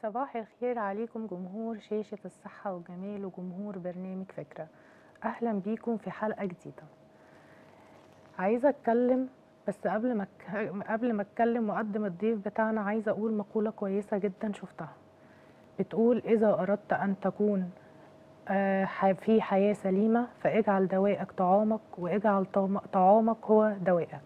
صباح الخير عليكم جمهور شاشة الصحة والجمال وجمهور برنامج فكرة أهلا بيكم في حلقة جديدة عايزة أتكلم بس قبل ما أك- قبل ما أتكلم وأقدم الضيف بتاعنا عايزة أقول مقولة كويسة جدا شفتها بتقول إذا أردت أن تكون آه، ح- في حياة سليمة فاجعل دوائك طعامك واجعل طعام- طعامك هو دوائك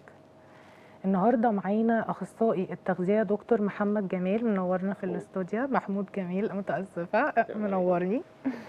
النهارده معانا اخصائي التغذيه دكتور محمد جمال منورنا في الاستوديو محمود جميل متاسفه منورني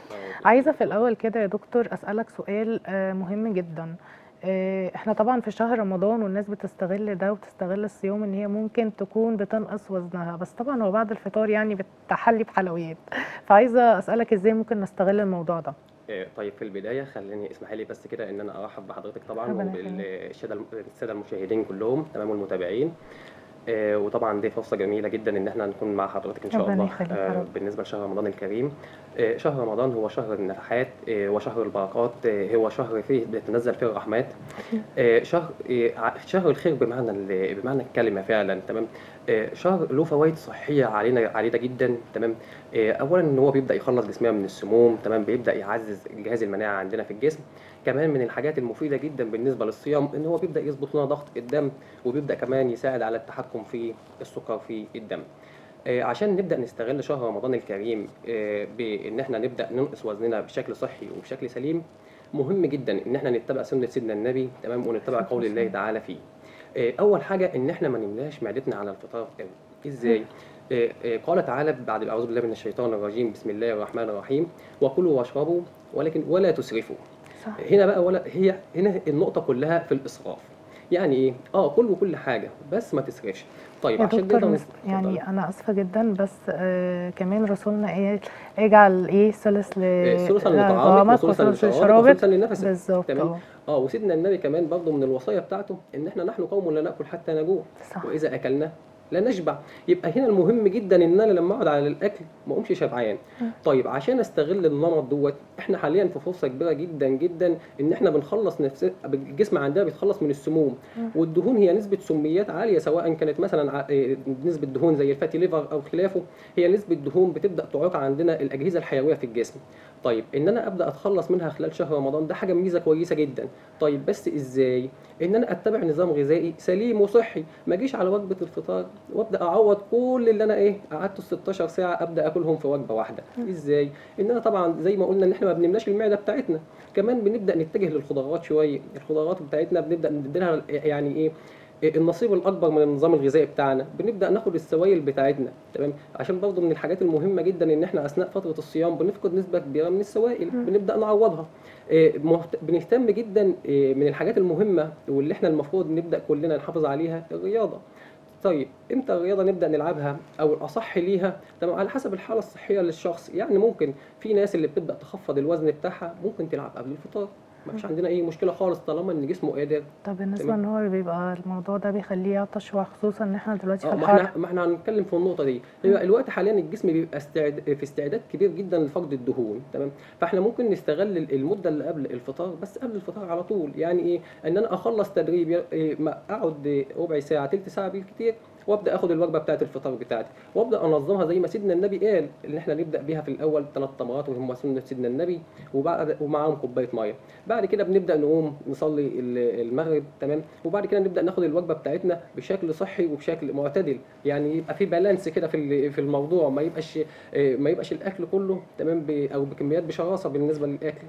عايزه في الاول كده يا دكتور اسالك سؤال آه، مهم جدا آه، احنا طبعا في شهر رمضان والناس بتستغل ده وبتستغل الصيام ان هي ممكن تكون بتنقص وزنها بس طبعا هو بعد الفطار يعني بتحلي بحلويات فعايزه اسالك ازاي ممكن نستغل الموضوع ده آه، طيب في البدايه خليني اسمحي لي بس كده ان انا ارحب بحضرتك طبعا ربنا يخليك. وبالساده الساده المشاهدين كلهم تمام والمتابعين آه، وطبعا دي فرصه جميله جدا ان احنا نكون مع حضرتك ان شاء ربنا الله يخليك يا آه، رب. بالنسبه لشهر رمضان الكريم آه، شهر رمضان هو شهر النفحات آه، وشهر البركات آه، هو شهر فيه بتنزل فيه الرحمات آه، شهر آه، ع- شهر الخير بمعنى ال- بمعنى الكلمه فعلا تمام آه، شهر له فوائد صحيه علينا عديده جدا تمام آه، اولا ان هو بيبدا يخلص جسمنا من السموم تمام بيبدا يعزز جهاز المناعه عندنا في الجسم كمان من الحاجات المفيده جدا بالنسبه للصيام ان هو بيبدا يظبط لنا ضغط الدم وبيبدا كمان يساعد على التحكم في السكر في الدم آه، عشان نبدا نستغل شهر رمضان الكريم آه، بان احنا نبدا ننقص وزننا بشكل صحي وبشكل سليم مهم جدا ان احنا نتبع سنه سيدنا النبي تمام ونتبع قول الله تعالى فيه آه، اول حاجه ان احنا ما نملاش معدتنا على الفطار قوي ازاي آه، آه، قال تعالى بعد اعوذ بالله من الشيطان الرجيم بسم الله الرحمن الرحيم وكلوا واشربوا ولكن ولا تسرفوا صح هنا بقى ولا هي هنا النقطه كلها في الاسراف يعني ايه اه كل وكل حاجه بس ما تسرفش طيب يا عشان دكتور نقدر مس- نست- يعني انا اسفه جدا بس آه كمان رسولنا قال اجعل ايه ثلث ل آه، ثلثا آه، لطعامك طعامك وثلثا وثلث لشرابك لشرابك وثلثا لنفسك بالظبط تمام. اه اه وسيدنا النبي كمان برضه من الوصايا بتاعته ان احنا نحن قوم لا ناكل حتى نجوع صح واذا اكلنا لا نشبع يبقى هنا المهم جدا ان انا لما اقعد على الاكل ما اقومش شبعان طيب عشان استغل النمط دوت احنا حاليا في فرصه كبيره جدا جدا ان احنا بنخلص نفس الجسم عندنا بيتخلص من السموم والدهون هي نسبه سميات عاليه سواء كانت مثلا ع- إيه، نسبه دهون زي الفاتي ليفر او خلافه هي نسبه دهون بتبدا تعيق عندنا الاجهزه الحيويه في الجسم طيب ان انا ابدا اتخلص منها خلال شهر رمضان ده حاجه ميزه كويسه جدا طيب بس ازاي ان انا اتبع نظام غذائي سليم وصحي ما اجيش على وجبه الفطار وابدا اعوض كل اللي انا ايه قعدت ال 16 ساعه ابدا اكلهم في وجبه واحده ازاي ان انا طبعا زي ما قلنا ان احنا ما بنملاش المعده بتاعتنا كمان بنبدا نتجه للخضروات شويه الخضروات بتاعتنا بنبدا نديلها يعني ايه النصيب الاكبر من النظام الغذائي بتاعنا بنبدا ناخد السوائل بتاعتنا تمام عشان برضه من الحاجات المهمه جدا ان احنا اثناء فتره الصيام بنفقد نسبه كبيره من السوائل بنبدا نعوضها إيه، مهت- بنهتم جدا إيه، من الحاجات المهمه واللي احنا المفروض نبدا كلنا نحافظ عليها الرياضه طيب امتى الرياضه نبدا نلعبها او الاصح ليها تمام على حسب الحاله الصحيه للشخص يعني ممكن في ناس اللي بتبدا تخفض الوزن بتاعها ممكن تلعب قبل الفطار ما فيش عندنا اي مشكله خالص طالما ان جسمه قادر طب بالنسبه تمام. ان هو بيبقى الموضوع ده بيخليه يعطش وخصوصا ان احنا دلوقتي في اه ما الحر احنا ما احنا هنتكلم في النقطه دي هو الوقت حاليا الجسم بيبقى استعد... في استعداد كبير جدا لفقد الدهون تمام فاحنا ممكن نستغل المده اللي قبل الفطار بس قبل الفطار على طول يعني ايه ان انا اخلص تدريب إيه، ما اقعد ربع ساعه تلت ساعه بالكتير وابدا اخد الوجبه بتاعه الفطار بتاعتي وابدا انظمها زي ما سيدنا النبي قال ان احنا نبدا بيها في الاول ثلاث تمرات وهم سنه سيدنا النبي وبعد ومعاهم كوبايه ميه بعد كده بنبدا نقوم نصلي ال- المغرب تمام وبعد كده نبدا ناخد الوجبه بتاعتنا بشكل صحي وبشكل معتدل يعني يبقى في بالانس كده في ال- في الموضوع ما يبقاش آه، ما يبقاش الاكل كله تمام ب- او بكميات بشراسه بالنسبه للاكل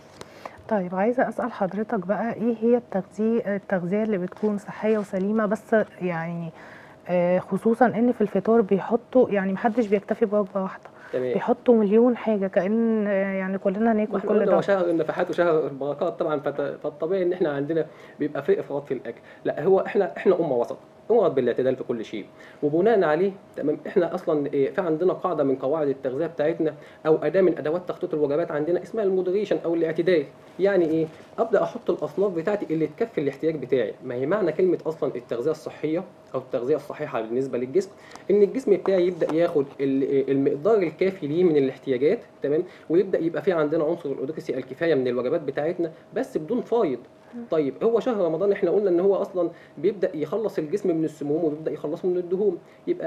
طيب عايزه اسال حضرتك بقى ايه هي التغذيه التغذيه اللي بتكون صحيه وسليمه بس يعني آه، خصوصا ان في الفطار بيحطوا يعني محدش بيكتفي بوجبه واحده تمام بيحطوا مليون حاجه كان آه، يعني كلنا ناكل واحنا كل قلنا ده هو شهر النفحات وشهر البركات طبعا فت- فالطبيعي ان احنا عندنا بيبقى في افراط في الاكل لا هو احنا احنا امه وسط امه بالاعتدال في كل شيء وبناء عليه تمام احنا اصلا إيه، في عندنا قاعده من قواعد التغذيه بتاعتنا او اداه من ادوات تخطيط الوجبات عندنا اسمها المودريشن او الاعتدال يعني ايه ابدا احط الاصناف بتاعتي اللي تكفي الاحتياج بتاعي ما هي معنى كلمه اصلا التغذيه الصحيه او التغذيه الصحيحه بالنسبه للجسم ان الجسم بتاعي يبدا ياخد ال- المقدار الكافي ليه من الاحتياجات تمام ويبدا يبقى في عندنا عنصر الاودوكسي الكفايه من الوجبات بتاعتنا بس بدون فايض طيب هو شهر رمضان احنا قلنا ان هو اصلا بيبدا يخلص الجسم من السموم وبيبدا يخلصه من الدهون يبقى انا الم...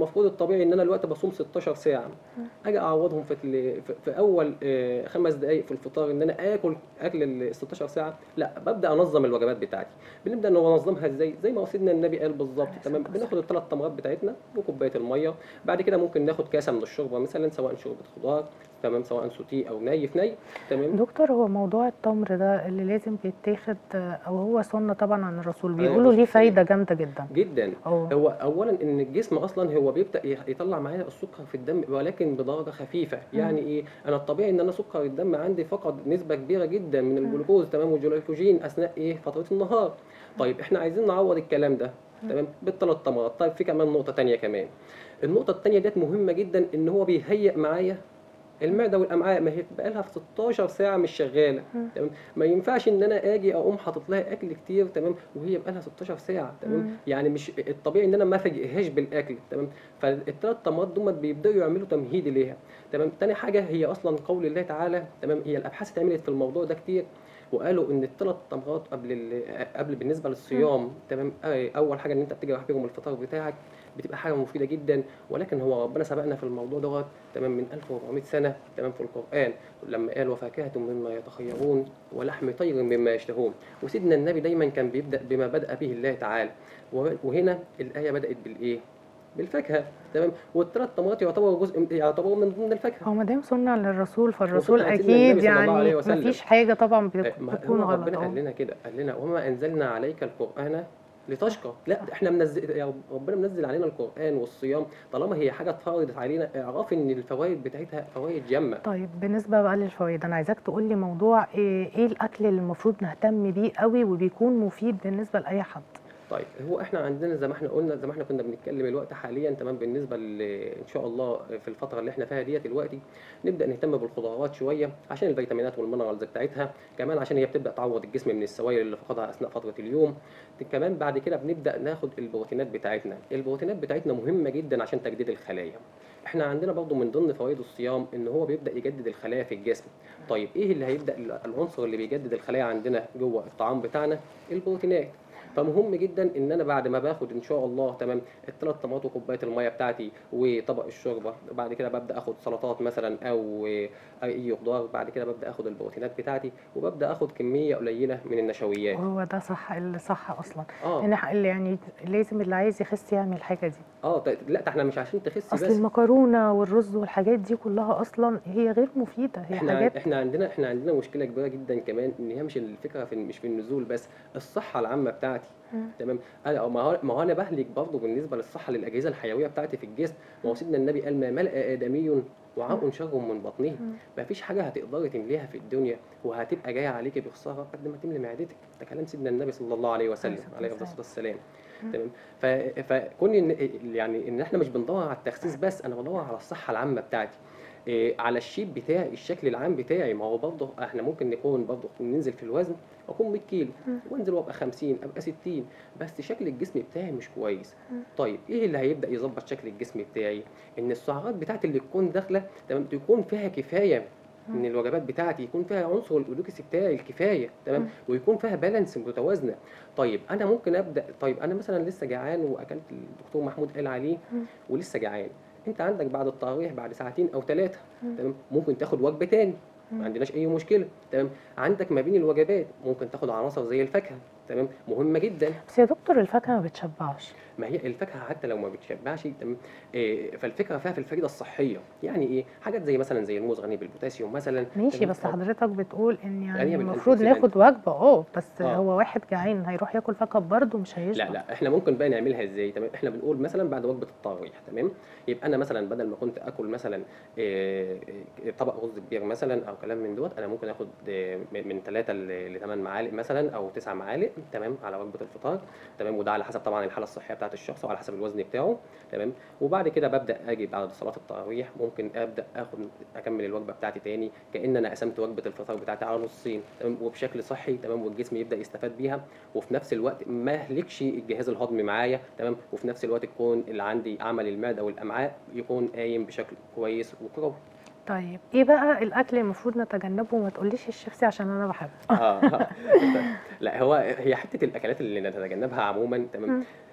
المفروض الطبيعي ان انا دلوقتي بصوم 16 ساعه اجي اعوضهم في ال- في- في اول آه، خمس دقائق في الفطار ان انا اكل اكل ال 16 ساعه لا ببدا انظم الوجبات بتاعتي بنبدا ننظمها ازاي زي ما سيدنا النبي قال بالظبط عليه تمام الصلاة بناخد الثلاث تمرات بتاعتنا وكوبايه الميه بعد كده ممكن ناخد كاسه من الشوربه مثلا سواء شوربه خضار تمام سواء سوتيه او ني في ني تمام دكتور هو موضوع التمر ده اللي لازم بيتاخد آه، او هو سنه طبعا عن الرسول عليه بيقولوا ليه الصلاة فايده جامده جدا جدا اه هو اولا ان الجسم اصلا هو بيبدا يح- يطلع معايا السكر في الدم ولكن بدرجه خفيفه يعني ايه انا الطبيعي ان انا سكر الدم عندي فقد نسبه كبيره جدا من الجلوكوز تمام والجلوكوجين اثناء ايه فتره النهار طيب احنا عايزين نعوض الكلام ده تمام بالثلاث تمرات طيب في كمان نقطه تانية كمان النقطه التانية ديت مهمه جدا ان هو بيهيئ معايا المعده والامعاء ما هي بقى لها في 16 ساعه مش شغاله تمام ما ينفعش ان انا اجي اقوم حاطط لها اكل كتير تمام وهي بقى لها 16 ساعه تمام مم. يعني مش الطبيعي ان انا ما افاجئهاش بالاكل تمام فالثلاث تمرات دول بيبداوا يعملوا تمهيد ليها تمام تاني حاجه هي اصلا قول الله تعالى تمام هي الابحاث اتعملت في الموضوع ده كتير وقالوا ان الثلاث تمرات قبل ال- قبل بالنسبه للصيام تمام آه، اول حاجه ان انت بتيجي رايح بيهم الفطار بتاعك بتبقى حاجه مفيده جدا ولكن هو ربنا سبقنا في الموضوع دوت تمام من 1400 سنه تمام في القران لما قال وفاكهه مما يتخيرون ولحم طير مما يشتهون وسيدنا النبي دايما كان بيبدا بما بدا به الله تعالى و- وهنا الايه بدات بالايه بالفاكهه تمام والثلاث تمرات يعتبروا جزء يعتبروا من ضمن الفاكهه هو ما دام سنه للرسول فالرسول وسنة سيدنا اكيد النبي صلى الله عليه يعني وسلم. مفيش حاجه طبعا بت- ما بتكون هو غلط ربنا اه قال لنا كده قال لنا وما انزلنا عليك القران لتشقى لا ده احنا منزل يا رب- ربنا منزل علينا القران والصيام طالما هي حاجه اتفرضت علينا اعرف ان الفوائد بتاعتها فوائد جمه طيب بالنسبه بقى للفوائد انا عايزاك تقول لي موضوع ايه, إيه الاكل اللي المفروض نهتم بيه قوي وبيكون مفيد بالنسبه لاي حد طيب هو احنا عندنا زي ما احنا قلنا زي ما احنا كنا بنتكلم الوقت حاليا تمام بالنسبه ل- ان شاء الله في الفتره اللي احنا فيها ديت دلوقتي نبدا نهتم بالخضروات شويه عشان الفيتامينات والمينرالز بتاعتها كمان عشان هي بتبدا تعوض الجسم من السوائل اللي فقدها اثناء فتره اليوم كمان بعد كده بنبدا ناخد البروتينات بتاعتنا البروتينات بتاعتنا مهمه جدا عشان تجديد الخلايا احنا عندنا برضو من ضمن فوائد الصيام ان هو بيبدا يجدد الخلايا في الجسم طيب ايه اللي هيبدا العنصر اللي بيجدد الخلايا عندنا جوه الطعام بتاعنا البروتينات فمهم جدا ان انا بعد ما باخد ان شاء الله تمام الثلاث طماطم وكوبايه الميه بتاعتي وطبق الشوربه بعد كده ببدا اخد سلطات مثلا او اي خضار بعد كده ببدا اخد البروتينات بتاعتي وببدا اخد كميه قليله من النشويات وهو ده صح اللي صح اصلا اه ان ح- اللي يعني لازم اللي عايز يخس يعمل الحاجه دي اه ط- لا ده احنا مش عشان تخس اصل بس المكرونه والرز والحاجات دي كلها اصلا هي غير مفيده هي احنا حاجات احنا عندنا احنا عندنا مشكله كبيره جدا كمان ان هي مش الفكره في مش في النزول بس الصحه العامه بتاعتي مم. تمام انا ما هو ما هو انا بهلك برضه بالنسبه للصحه للاجهزه الحيويه بتاعتي في الجسم ما هو سيدنا النبي قال ما ملأ ادمي وعاء شر من بطنه مم. ما فيش حاجه هتقدري تمليها في الدنيا وهتبقى جايه عليكي بخساره قد ما تملي معدتك ده كلام سيدنا النبي صلى الله عليه وسلم الصلاة عليه افضل والسلام. الصلاه والسلام تمام ف- فكون ان يعني ان احنا مش بندور على التخسيس بس انا بدور على الصحه العامه بتاعتي إيه، على الشيب بتاعي الشكل العام بتاعي ما هو برضه احنا ممكن نكون برضه ننزل في الوزن اكون 100 كيلو مم. وانزل وابقى 50 ابقى 60 بس شكل الجسم بتاعي مش كويس مم. طيب ايه اللي هيبدا يظبط شكل الجسم بتاعي ان السعرات بتاعتي اللي تكون داخله تمام تكون فيها كفايه من الوجبات بتاعتي يكون فيها عنصر الاودوكسي بتاعي الكفايه تمام مم. ويكون فيها بالانس متوازنه طيب انا ممكن ابدا طيب انا مثلا لسه جعان واكلت الدكتور محمود قال عليه مم. ولسه جعان انت عندك بعد التراويح بعد ساعتين او ثلاثه مم. تمام ممكن تاخد وجبه تاني مم. ما عندناش اي مشكله تمام عندك ما بين الوجبات ممكن تاخد عناصر زي الفاكهه تمام مهمه جدا بس يا دكتور الفاكهه ما بتشبعش ما هي الفاكهه حتى لو ما بتشبعش تمام إيه فالفكره فيها في الفائده الصحيه يعني ايه حاجات زي مثلا زي الموز غني بالبوتاسيوم مثلا ماشي تمام؟ بس حضرتك بتقول ان يعني يعني هي المفروض بالأنتي ناخد وجبه اه بس آه. هو واحد جعان هيروح ياكل فاكهه برضه مش هيشبع لا لا احنا ممكن بقى نعملها ازاي تمام احنا بنقول مثلا بعد وجبه التراويح تمام يبقى انا مثلا بدل ما كنت اكل مثلا إيه، إيه، طبق رز كبير مثلا او كلام من دوت انا ممكن اخد إيه، من 3 ل 8 معالق مثلا او 9 معالق تمام على وجبه الفطار تمام وده على حسب طبعا الحاله الصحيه بتاعه الشخص وعلى حسب الوزن بتاعه تمام وبعد كده ببدا اجي بعد صلاه التراويح ممكن ابدا اخد اكمل الوجبه بتاعتي تاني كان انا قسمت وجبه الفطار بتاعتي على نصين تمام وبشكل صحي تمام والجسم يبدا يستفاد بيها وفي نفس الوقت ما اهلكش الجهاز الهضمي معايا تمام وفي نفس الوقت يكون اللي عندي عمل المعده والامعاء يكون قايم بشكل كويس وقوي طيب ايه بقى الاكل اللي المفروض نتجنبه وما تقوليش الشيبسي عشان انا بحبه آه. لا هو هي حته الاكلات اللي نتجنبها عموما تمام مم.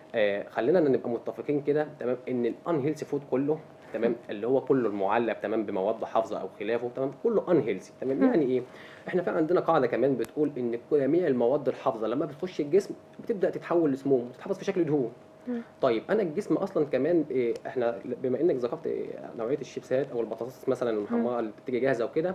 آه خلينا نبقى متفقين كده تمام ان الان هيلثي فود كله تمام اللي هو كله المعلب تمام بمواد حافظه او خلافه تمام كله ان هيلثي تمام مم. يعني ايه احنا في عندنا قاعده كمان بتقول ان جميع المواد الحافظه لما بتخش الجسم بتبدا تتحول لسموم تتحفظ في شكل دهون مم. طيب انا الجسم اصلا كمان إيه احنا بما انك ذكرت إيه نوعيه الشيبسات او البطاطس مثلا المحمره اللي بتيجي جاهزه وكده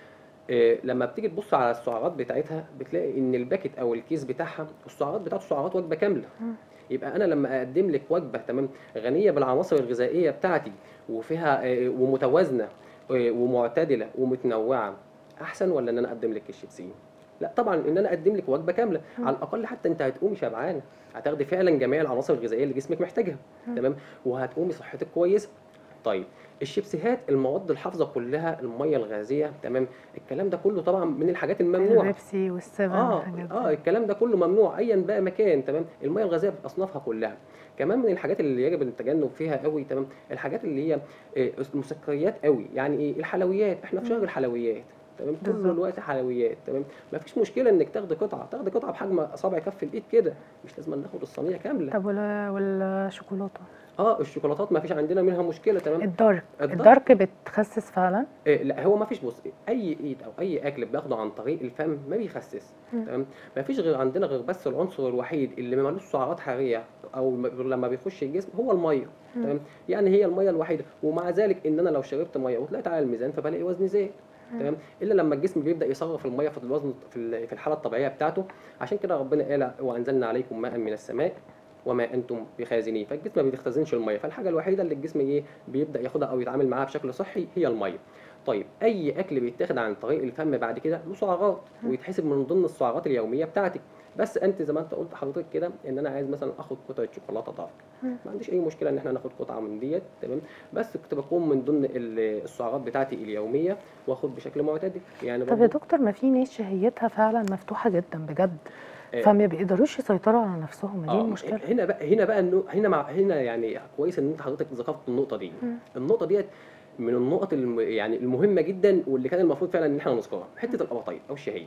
إيه لما بتيجي تبص على السعرات بتاعتها بتلاقي ان الباكت او الكيس بتاعها السعرات بتاعته سعرات وجبه كامله مم. يبقى انا لما اقدم لك وجبه تمام غنيه بالعناصر الغذائيه بتاعتي وفيها إيه، ومتوازنه إيه، ومعتدله ومتنوعه احسن ولا ان انا اقدم لك الشيبسي لا طبعا ان انا اقدم لك وجبه كامله مم. على الاقل حتى انت هتقومي شبعانه هتاخدي فعلا جميع العناصر الغذائيه اللي جسمك محتاجها مم. تمام وهتقومي صحتك كويسه طيب الشيبسيهات المواد الحافظه كلها الميه الغازيه تمام الكلام ده كله طبعا من الحاجات الممنوعه البيبسي والسيفن اه والحاجات اه دي الكلام ده كله ممنوع ايا بقى مكان تمام الميه الغازيه باصنافها كلها كمان من الحاجات اللي يجب التجنب فيها قوي تمام الحاجات اللي هي آه، المسكريات قوي يعني ايه الحلويات احنا في شهر مم. الحلويات تمام طول بالظبط. الوقت حلويات تمام ما فيش مشكله انك تاخدي قطعه تاخدي قطعه بحجم اصابع كف الايد كده مش لازم ناخد الصينيه كامله طب وال- والشوكولاته اه الشوكولاتات ما فيش عندنا منها مشكله تمام الدارك الدارك- الدارك بتخسس فعلا إيه لا هو ما فيش بص اي ايد او اي اكل بياخده عن طريق الفم ما بيخسس مم. تمام ما فيش غير عندنا غير بس العنصر الوحيد اللي ملوش سعرات حراريه او م- غير لما بيخش الجسم هو الميه مم. تمام يعني هي الميه الوحيده ومع ذلك ان انا لو شربت ميه وطلعت على الميزان فبلاقي وزني زاد مم. تمام الا لما الجسم بيبدا يصرف الميه في الوزن في ال- في الحاله الطبيعيه بتاعته عشان كده ربنا قال وانزلنا عليكم ماء من السماء وما انتم بخازنين فالجسم ما بيختزنش الميه فالحاجه الوحيده اللي الجسم ايه بيبدا ياخدها او يتعامل معاها بشكل صحي هي الميه طيب اي اكل بيتاخد عن طريق الفم بعد كده له سعرات مم. ويتحسب من ضمن السعرات اليوميه بتاعتك بس انت زي ما انت قلت حضرتك كده ان انا عايز مثلا اخد قطعه شوكولاته دارك مم. ما عنديش اي مشكله ان احنا ناخد قطعه من ديت تمام بس كنت بكون من ضمن ال- السعرات بتاعتي اليوميه واخد بشكل معتدل يعني طب يا برضو دكتور ما في ناس شهيتها فعلا مفتوحه جدا بجد آه، فما بيقدروش يسيطروا على نفسهم ما دي اه المشكله هنا بقى هنا بقى انه هنا مع هنا يعني كويس ان انت حضرتك ذكرت النقطه دي مم. النقطه ديت من النقط الم يعني المهمه جدا واللي كان المفروض فعلا ان احنا نذكرها حته الاباطيل او الشهيه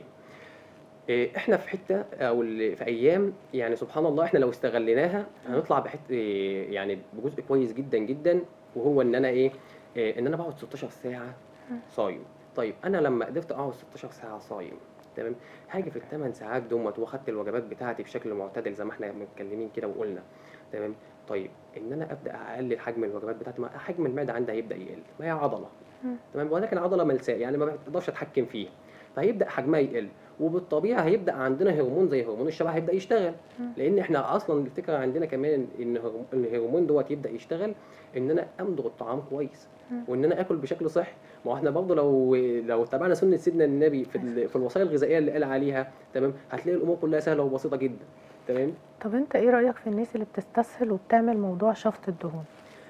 إيه، احنا في حته او ال- في ايام يعني سبحان الله احنا لو استغليناها هنطلع بحته إيه، يعني بجزء كويس جدا جدا وهو ان انا ايه إيه، ان انا بقعد 16 ساعه صايم طيب انا لما قدرت اقعد 16 ساعه صايم تمام هاجي في الثمان ساعات دومت واخدت الوجبات بتاعتي بشكل معتدل زي ما احنا متكلمين كده وقلنا تمام طيب ان انا ابدا اقلل حجم الوجبات بتاعتي ما حجم المعده عندها هيبدا يقل ما هي عضله مم. تمام ولكن عضله ملساء يعني ما بقدرش اتحكم فيها فهيبدا حجمها يقل وبالطبيعه هيبدا عندنا هرمون زي هرمون الشبع هيبدا يشتغل مم. لان احنا اصلا الفكره عندنا كمان ان هرم- إن الهرمون دوت يبدا يشتغل ان انا امضغ الطعام كويس مم. وان انا اكل بشكل صحي ما هو احنا برضه لو لو اتبعنا سنه سيدنا النبي في ال- في الوصايا الغذائيه اللي قال عليها تمام هتلاقي الامور كلها سهله وبسيطه جدا تمام طب انت ايه رايك في الناس اللي بتستسهل وبتعمل موضوع شفط الدهون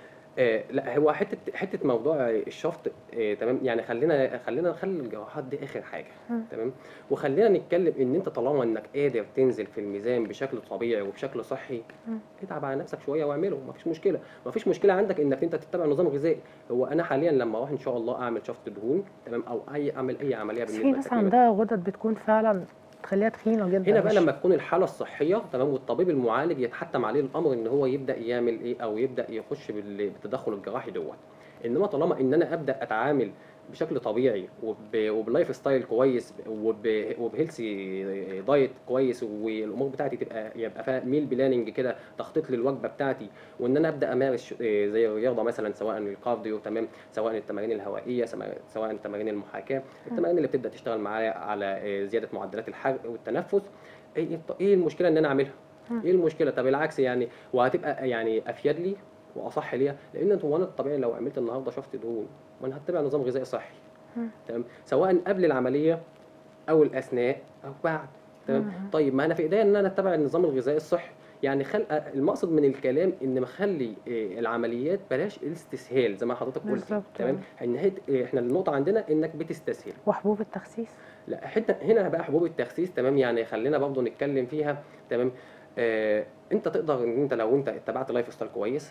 آه لا هو حته حته موضوع الشفط آه تمام يعني خلينا خلينا نخلي الجراحات دي اخر حاجه مم. تمام وخلينا نتكلم ان انت طالما انك قادر تنزل في الميزان بشكل طبيعي وبشكل صحي مم. اتعب على نفسك شويه واعمله مفيش مشكله مفيش مشكله عندك انك انت تتبع نظام غذائي هو انا حاليا لما اروح ان شاء الله اعمل شفط دهون تمام او اي اعمل اي عمليه بس في بالنسبه ناس لتكميم عندها غدد بتكون فعلا تخليها تخينه جدا هنا بقى مش- لما تكون الحاله الصحيه تمام والطبيب المعالج يتحتم عليه الامر ان هو يبدا يعمل ايه او يبدا يخش بال- بالتدخل الجراحي دوت انما طالما ان انا ابدا اتعامل بشكل طبيعي وب- وبلايف ستايل كويس وب- وبهيلثي دايت كويس والامور بتاعتي تبقى يبقى فيها ميل بلاننج كده تخطيط للوجبه بتاعتي وان انا ابدا امارس ش- إيه زي الرياضه مثلا سواء الكارديو تمام سواء التمارين الهوائيه سما- سواء تمارين المحاكاه التمارين اللي بتبدا تشتغل معايا على إيه زياده معدلات الحرق والتنفس ايه الط- ايه المشكله ان انا اعملها مم. ايه المشكله طب بالعكس يعني وهتبقى يعني افيد لي واصح ليا لان انت هو انا الطبيعي لو عملت النهارده شفط دهون ما انا هتبع نظام غذائي صحي مم. تمام سواء قبل العمليه او الاثناء او بعد تمام مم. طيب ما انا في ايديا ان انا اتبع النظام الغذائي الصحي يعني خلق المقصد من الكلام ان مخلي إيه، العمليات بلاش الاستسهال زي ما حضرتك قلت بالظبط. تمام ان هي- إيه، احنا النقطه عندنا انك بتستسهل وحبوب التخسيس لا حته هنا بقى حبوب التخسيس تمام يعني خلينا برضه نتكلم فيها تمام آه انت تقدر ان انت لو انت اتبعت لايف ستايل كويس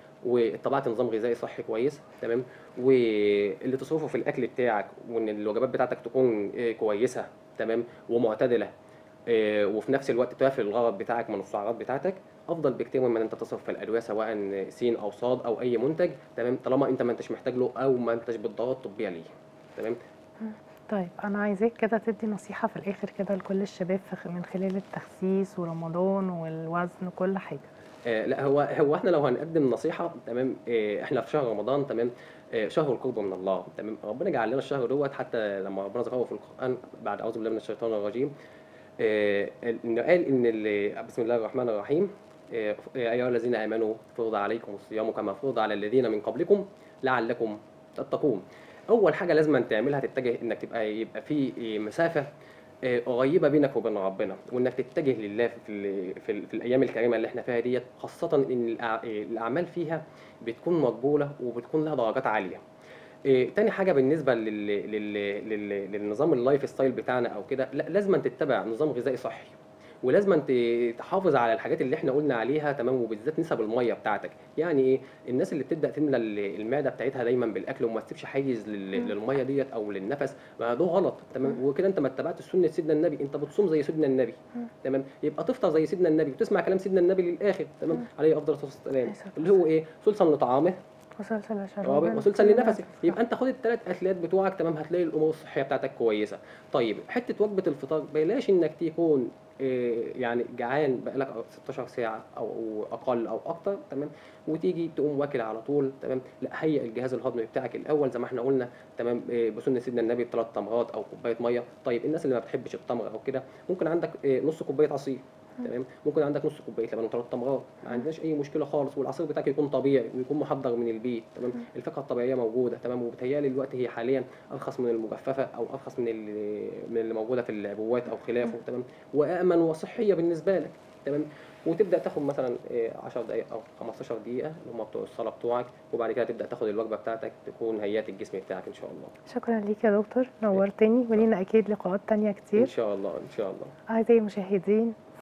واتبعت نظام غذائي صحي كويس تمام واللي تصرفه في الاكل بتاعك وان الوجبات بتاعتك تكون آه، كويسه تمام ومعتدله آه، وفي نفس الوقت توافي الغرض بتاعك من السعرات بتاعتك افضل بكتير من ان انت تصرف في الادويه سواء سين او صاد او اي منتج تمام طالما انت ما انتش محتاج له او ما انتش بالضرورة الطبيه ليه تمام طيب انا عايزاك كده تدي نصيحه في الاخر كده لكل الشباب في- من خلال التخسيس ورمضان والوزن وكل حاجه آه، لا هو هو احنا لو هنقدم نصيحه تمام آه، احنا في شهر رمضان تمام آه، شهر القرب من الله تمام ربنا جعل لنا الشهر دوت حتى لما ربنا ذكره في القران بعد اعوذ بالله من الشيطان الرجيم آه، انه قال ان ال- بسم الله الرحمن الرحيم آه، يا ايها الذين امنوا فرض عليكم الصيام كما فرض على الذين من قبلكم لعلكم تتقون اول حاجه لازم أن تعملها تتجه انك تبقى يبقى في مسافه آه، قريبه بينك وبين ربنا وانك تتجه لله في ال في, ال في الايام الكريمه اللي احنا فيها ديت خاصه ان الأع- الاعمال فيها بتكون مقبوله وبتكون لها درجات عاليه إيه، تاني حاجة بالنسبة لل... لل... لل... للنظام اللايف ستايل بتاعنا أو كده لا لازم تتبع نظام غذائي صحي ولازم ت- تحافظ على الحاجات اللي احنا قلنا عليها تمام وبالذات نسب الميه بتاعتك يعني ايه الناس اللي بتبدا تملى ال- المعده بتاعتها دايما بالاكل وما تسيبش حيز لل- مم. للميه ديت او للنفس ما ده غلط تمام مم. وكده انت ما اتبعتش سنه سيدنا النبي انت بتصوم زي سيدنا النبي مم. تمام يبقى تفطر زي سيدنا النبي وتسمع كلام سيدنا النبي للاخر مم. تمام عليه افضل الصلاه والسلام عليه الصلاة اللي هو ايه ثلثا لطعامه وسلسل رابع شرابا وسلسل لنفسك يبقى انت خد الثلاث اكلات بتوعك تمام هتلاقي الامور الصحيه بتاعتك كويسه طيب حته وجبه الفطار بلاش انك تكون آه، يعني جعان بقالك 16 ساعه او اقل او اكتر تمام وتيجي تقوم واكل على طول تمام لا هيئ الجهاز الهضمي بتاعك الاول زي ما احنا قلنا تمام آه، بسنه سيدنا النبي بثلاث تمرات او كوبايه ميه طيب الناس اللي ما بتحبش التمر او كده ممكن عندك آه، نص كوبايه عصير تمام ممكن عندك نص كوبايه لبن وثلاث تمرات ما عندناش اي مشكله خالص والعصير بتاعك يكون طبيعي ويكون محضر من البيت تمام مم. الفاكهه الطبيعيه موجوده تمام وبتهيالي الوقت هي حاليا ارخص من المجففه او ارخص من اللي من اللي موجوده في العبوات او خلافه تمام وامن وصحيه بالنسبه لك تمام وتبدا تاخد مثلا آه، 10 دقائق او 15 دقيقه اللي هم بتوع الصلاه بتوعك وبعد كده تبدا تاخد الوجبه بتاعتك تكون هيئت الجسم بتاعك ان شاء الله شكرا ليك يا دكتور نورتني ولينا اكيد لقاءات تانية ان كتير شاء الله ان شاء الله اعزائي المشاهدين